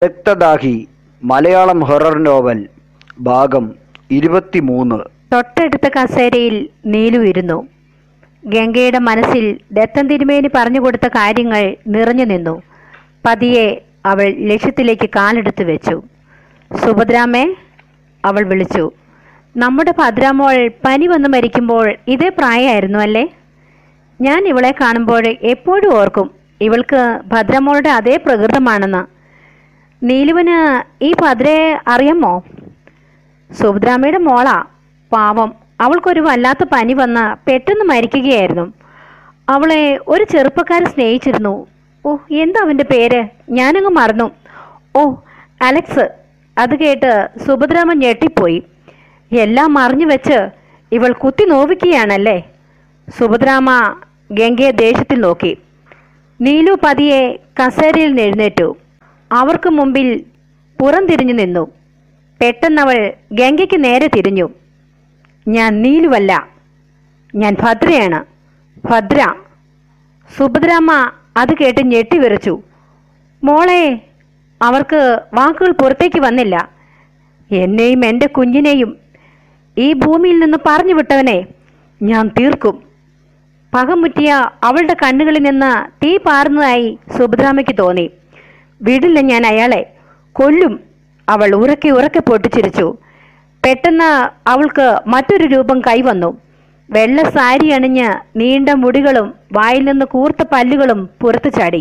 രക്തദാഹി Malayalam horror novel ഭാഗം ഇരുപത്തിമൂന്ന് തൊട്ടടുത്ത കസേരയിൽ നീലു ഇരുന്നു ഗംഗയുടെ മനസ്സിൽ ദത്തൻ തിരുമേനി പറഞ്ഞു കൊടുത്ത കാര്യങ്ങൾ നിറഞ്ഞു നിന്നു പതിയെ അവൾ ലക്ഷ്യത്തിലേക്ക് കാലെടുത്ത് വെച്ചു സുഭദ്രാമേ അവൾ വിളിച്ചു നമ്മുടെ ഭദ്രാമോൾ പനി വന്ന് മരിക്കുമ്പോൾ ഇതേ പ്രായമായിരുന്നു അല്ലേ ഞാൻ ഇവളെ കാണുമ്പോൾ എപ്പോഴും ഓർക്കും ഇവൾക്ക് ഭദ്രമോളുടെ അതേ പ്രകൃതമാണെന്ന് നീലുവിന് ഈ ഭദ്രയെ അറിയാമോ സുഭദ്രാമ്മയുടെ മോളാ പാവം അവൾക്കൊരു വല്ലാത്ത പനി വന്ന് പെട്ടെന്ന് മരിക്കുകയായിരുന്നു അവളെ ഒരു ചെറുപ്പക്കാരൻ സ്നേഹിച്ചിരുന്നു ഓ എന്താ അവൻ്റെ പേര് ഞാനങ്ങ് മറന്നു ഓ അലക്സ് അത് കേട്ട് സുഭദ്രാമൻ ഞെട്ടിപ്പോയി എല്ലാം മറിഞ്ഞു വെച്ച് ഇവൾ കുത്തി നോവിക്കുകയാണല്ലേ സുഭദ്രാമ ഗംഗയെ ദേഷ്യത്തിൽ നോക്കി നീലു പതിയെ കസേരയിൽ നിന്ന് എഴുന്നേറ്റു അവർക്ക് മുമ്പിൽ പുറംതിരിഞ്ഞു നിന്നു പെട്ടെന്നവൾ ഗംഗയ്ക്ക് നേരെ തിരിഞ്ഞു ഞാൻ നീലുവല്ല ഞാൻ ഭദ്രയാണ് ഭദ്ര സുഭദ്രാമ്മ അത് കേട്ട് ഞെട്ടിവിറച്ചു മോളെ അവർക്ക് വാക്കുകൾ പുറത്തേക്ക് വന്നില്ല എന്നെയും എൻ്റെ കുഞ്ഞിനെയും ഈ ഭൂമിയിൽ നിന്ന് പറഞ്ഞു വിട്ടവനെ ഞാൻ തീർക്കും പകമുറ്റിയ അവളുടെ കണ്ണുകളിൽ നിന്ന് തീ പാറുന്നതായി സുഭദ്രാമയ്ക്ക് തോന്നി വിടില്ല ഞാൻ അയാളെ കൊല്ലും അവൾ ഉറക്കെ ഉറക്കെ പൊട്ടിച്ചിരിച്ചു പെട്ടെന്ന് അവൾക്ക് മറ്റൊരു രൂപം കൈവന്നു വെള്ള സാരി അണിഞ്ഞ് നീണ്ട മുടികളും വായിൽ നിന്ന് കൂർത്ത പല്ലുകളും പുറത്തു ചാടി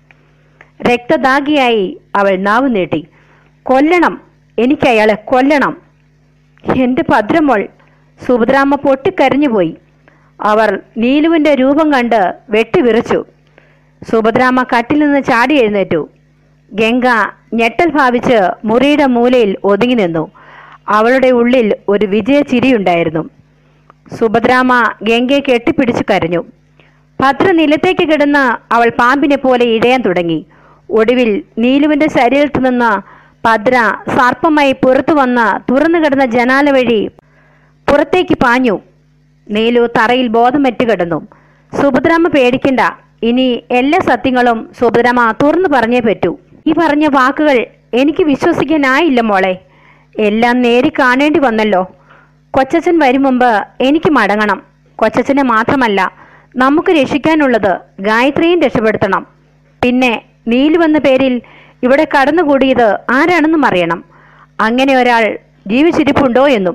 രക്തദാഗിയായി അവൾ നാവ് നീട്ടി കൊല്ലണം എനിക്ക് അയാളെ കൊല്ലണം എന്റെ ഭദ്രമോൾ സുഭദ്രാമ്മ പൊട്ടിക്കരഞ്ഞുപോയി അവർ നീലുവിന്റെ രൂപം കണ്ട് വെട്ടിവിറച്ചു സുഭദ്രാമ്മ കട്ടിൽ നിന്ന് ചാടി എഴുന്നേറ്റു ഗംഗ ഞെട്ടൽ ഭാവിച്ച് മുറിയുടെ മൂലയിൽ ഒതുങ്ങി നിന്നു അവളുടെ ഉള്ളിൽ ഒരു വിജയ ചിരിയുണ്ടായിരുന്നു സുഭദ്രാമ്മ ഗംഗയെ കെട്ടിപ്പിടിച്ചു കരഞ്ഞു ഭദ്ര നിലത്തേക്ക് കിടന്ന് അവൾ പാമ്പിനെ പോലെ ഇഴയാൻ തുടങ്ങി ഒടുവിൽ നീലുവിന്റെ ശരീരത്തു നിന്ന് ഭദ്ര സർപ്പമായി പുറത്തു വന്ന് തുറന്നു കിടന്ന ജനാല വഴി പുറത്തേക്ക് പാഞ്ഞു നീലു തറയിൽ ബോധമറ്റ് കിടന്നു സുഭദ്രാമ്മ പേടിക്കണ്ട ഇനി എല്ലാ സത്യങ്ങളും സുഭദ്രാമ്മ തുറന്നു പറഞ്ഞേ പറ്റൂ ഈ പറഞ്ഞ വാക്കുകൾ എനിക്ക് വിശ്വസിക്കാനായില്ല മോളെ എല്ലാം നേരി കാണേണ്ടി വന്നല്ലോ കൊച്ചച്ഛൻ വരും മുമ്പ് എനിക്ക് മടങ്ങണം കൊച്ചച്ഛനെ മാത്രമല്ല നമുക്ക് രക്ഷിക്കാനുള്ളത് ഗായത്രിയും രക്ഷപ്പെടുത്തണം പിന്നെ നീലുവെന്ന പേരിൽ ഇവിടെ കടന്നുകൂടിയത് ആരാണെന്നും അറിയണം അങ്ങനെ ഒരാൾ ജീവിച്ചിരിപ്പുണ്ടോ എന്നും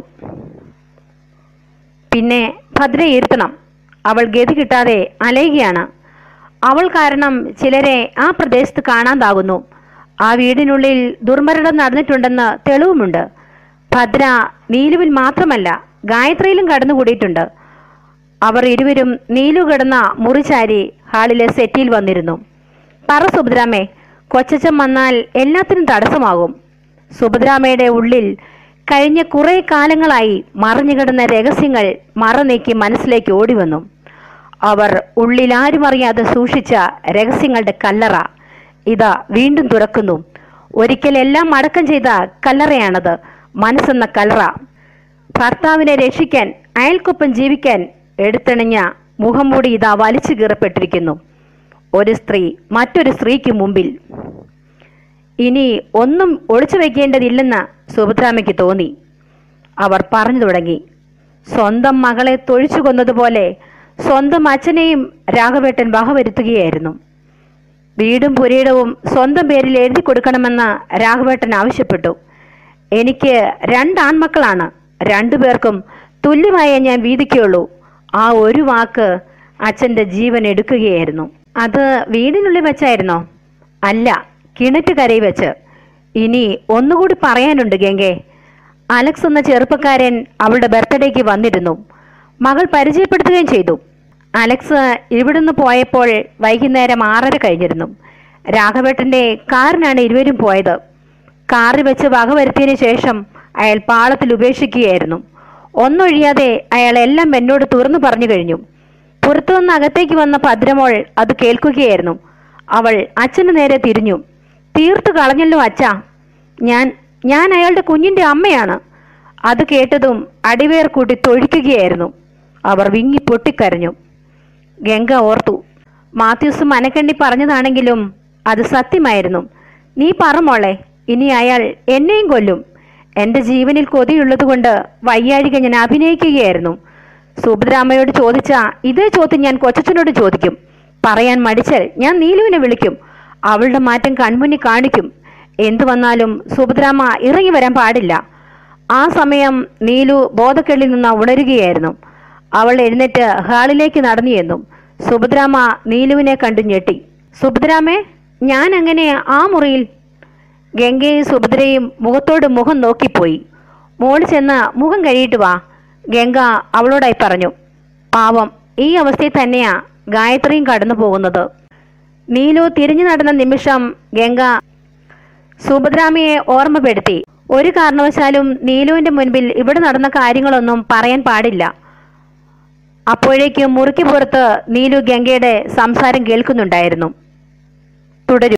പിന്നെ ഭദ്രയെ ഇരുത്തണം അവൾ ഗതി കിട്ടാതെ അലയുകയാണ് അവൾ കാരണം ചിലരെ ആ പ്രദേശത്ത് കാണാതാകുന്നു ആ വീടിനുള്ളിൽ ദുർമരണം നടന്നിട്ടുണ്ടെന്ന് തെളിവുമുണ്ട് ഭദ്ര നീലുവിൽ മാത്രമല്ല ഗായത്രിയിലും കടന്നുകൂടിയിട്ടുണ്ട് അവർ ഇരുവരും നീലു കിടന്ന മുറിചാരി ഹാളിലെ സെറ്റിയിൽ വന്നിരുന്നു പറ സുഭദ്രാമേ കൊച്ചച്ചൻ വന്നാൽ എല്ലാത്തിനും തടസ്സമാകും സുഭദ്രാമയുടെ ഉള്ളിൽ കഴിഞ്ഞ കുറെ കാലങ്ങളായി മറഞ്ഞുകിടന്ന രഹസ്യങ്ങൾ മറനീക്കി മനസ്സിലേക്ക് ഓടിവന്നു അവർ ഉള്ളിൽ ആരും അറിയാതെ സൂക്ഷിച്ച രഹസ്യങ്ങളുടെ കല്ലറ ഇതാ വീണ്ടും തുറക്കുന്നു ഒരിക്കൽ എല്ലാം അടക്കം ചെയ്ത കല്ലറയാണത് മനസ്സെന്ന കല്ലറ ഭർത്താവിനെ രക്ഷിക്കാൻ അയൽക്കൊപ്പം ജീവിക്കാൻ എടുത്തണിഞ്ഞ മുഖംമൂടി ഇതാ വലിച്ചു കീറപ്പെട്ടിരിക്കുന്നു ഒരു സ്ത്രീ മറ്റൊരു സ്ത്രീക്ക് മുമ്പിൽ ഇനി ഒന്നും ഒളിച്ചു വയ്ക്കേണ്ടതില്ലെന്ന് സുഭദ്രാമയ്ക്ക് തോന്നി അവർ പറഞ്ഞു തുടങ്ങി സ്വന്തം മകളെ തൊഴിച്ചു കൊന്നതുപോലെ സ്വന്തം അച്ഛനെയും രാഘവേട്ടൻ വകവരുത്തുകയായിരുന്നു വീടും പുരയിടവും സ്വന്തം പേരിൽ എഴുതി കൊടുക്കണമെന്ന് രാഘവേട്ടൻ ആവശ്യപ്പെട്ടു എനിക്ക് രണ്ട് ആൺമക്കളാണ് രണ്ടുപേർക്കും തുല്യമായേ ഞാൻ വീതിക്കുള്ളൂ ആ ഒരു വാക്ക് അച്ഛൻ്റെ ജീവൻ എടുക്കുകയായിരുന്നു അത് വീടിനുള്ളിൽ വെച്ചായിരുന്നോ അല്ല കിണറ്റുകരയിൽ വെച്ച് ഇനി ഒന്നുകൂടി പറയാനുണ്ട് ഗംഗെ അലക്സ് എന്ന ചെറുപ്പക്കാരൻ അവളുടെ ബർത്ത്ഡേക്ക് വന്നിരുന്നു മകൾ പരിചയപ്പെടുത്തുകയും ചെയ്തു അലക്സ് ഇവിടുന്ന് പോയപ്പോൾ വൈകുന്നേരം ആറര കഴിഞ്ഞിരുന്നു രാഘവേട്ടന്റെ കാറിനാണ് ഇരുവരും പോയത് കാറിൽ വെച്ച് വകവരുത്തിയതിനു ശേഷം അയാൾ പാളത്തിൽ ഉപേക്ഷിക്കുകയായിരുന്നു ഒന്നൊഴിയാതെ അയാൾ എല്ലാം എന്നോട് തുറന്നു പറഞ്ഞു കഴിഞ്ഞു പുറത്തുനിന്ന് അകത്തേക്ക് വന്ന ഭദ്രമോൾ അത് കേൾക്കുകയായിരുന്നു അവൾ അച്ഛന് നേരെ തിരിഞ്ഞു തീർത്തു കളഞ്ഞല്ലോ അച്ഛാ ഞാൻ ഞാൻ അയാളുടെ കുഞ്ഞിന്റെ അമ്മയാണ് അത് കേട്ടതും അടിവേർ കൂട്ടി തൊഴിക്കുകയായിരുന്നു അവർ വിങ്ങി പൊട്ടിക്കരഞ്ഞു ഗംഗ ഓർത്തു മാത്യൂസ് മനക്കണ്ണി പറഞ്ഞതാണെങ്കിലും അത് സത്യമായിരുന്നു നീ പറ മോളെ ഇനി അയാൾ എന്നെയും കൊല്ലും എൻ്റെ ജീവനിൽ കൊതിയുള്ളതുകൊണ്ട് വയ്യാഴിക ഞാൻ അഭിനയിക്കുകയായിരുന്നു സുഭദ്രാമ്മയോട് ചോദിച്ച ഇതേ ചോദ്യം ഞാൻ കൊച്ചച്ഛനോട് ചോദിക്കും പറയാൻ മടിച്ചാൽ ഞാൻ നീലുവിനെ വിളിക്കും അവളുടെ മാറ്റം കൺമുന്നിൽ കാണിക്കും എന്തു വന്നാലും സുഭദ്രാമ്മ ഇറങ്ങി വരാൻ പാടില്ല ആ സമയം നീലു ബോധക്കെള്ളിൽ നിന്ന് ഉണരുകയായിരുന്നു അവൾ എഴുന്നേറ്റ് ഹാളിലേക്ക് നടന്നു ചെന്നു സുഭദ്രാമ്മ നീലുവിനെ കണ്ടു ഞെട്ടി സുഭദ്രാമേ ഞാൻ അങ്ങനെ ആ മുറിയിൽ ഗംഗയും സുഭദ്രയും മുഖത്തോട് മുഖം നോക്കിപ്പോയി മോള് ചെന്ന് മുഖം കഴിയിട്ട് വാ ഗംഗ അവളോടായി പറഞ്ഞു പാവം ഈ അവസ്ഥയിൽ തന്നെയാ ഗായത്രിയും കടന്നു പോകുന്നത് നീലു തിരിഞ്ഞു നടന്ന നിമിഷം ഗംഗ സുഭദ്രാമയെ ഓർമ്മപ്പെടുത്തി ഒരു കാരണവശാലും നീലുവിന്റെ മുൻപിൽ ഇവിടെ നടന്ന കാര്യങ്ങളൊന്നും പറയാൻ പാടില്ല അപ്പോഴേക്കും മുറിക്ക് പുറത്ത് നീലു ഗംഗയുടെ സംസാരം കേൾക്കുന്നുണ്ടായിരുന്നു തുടരും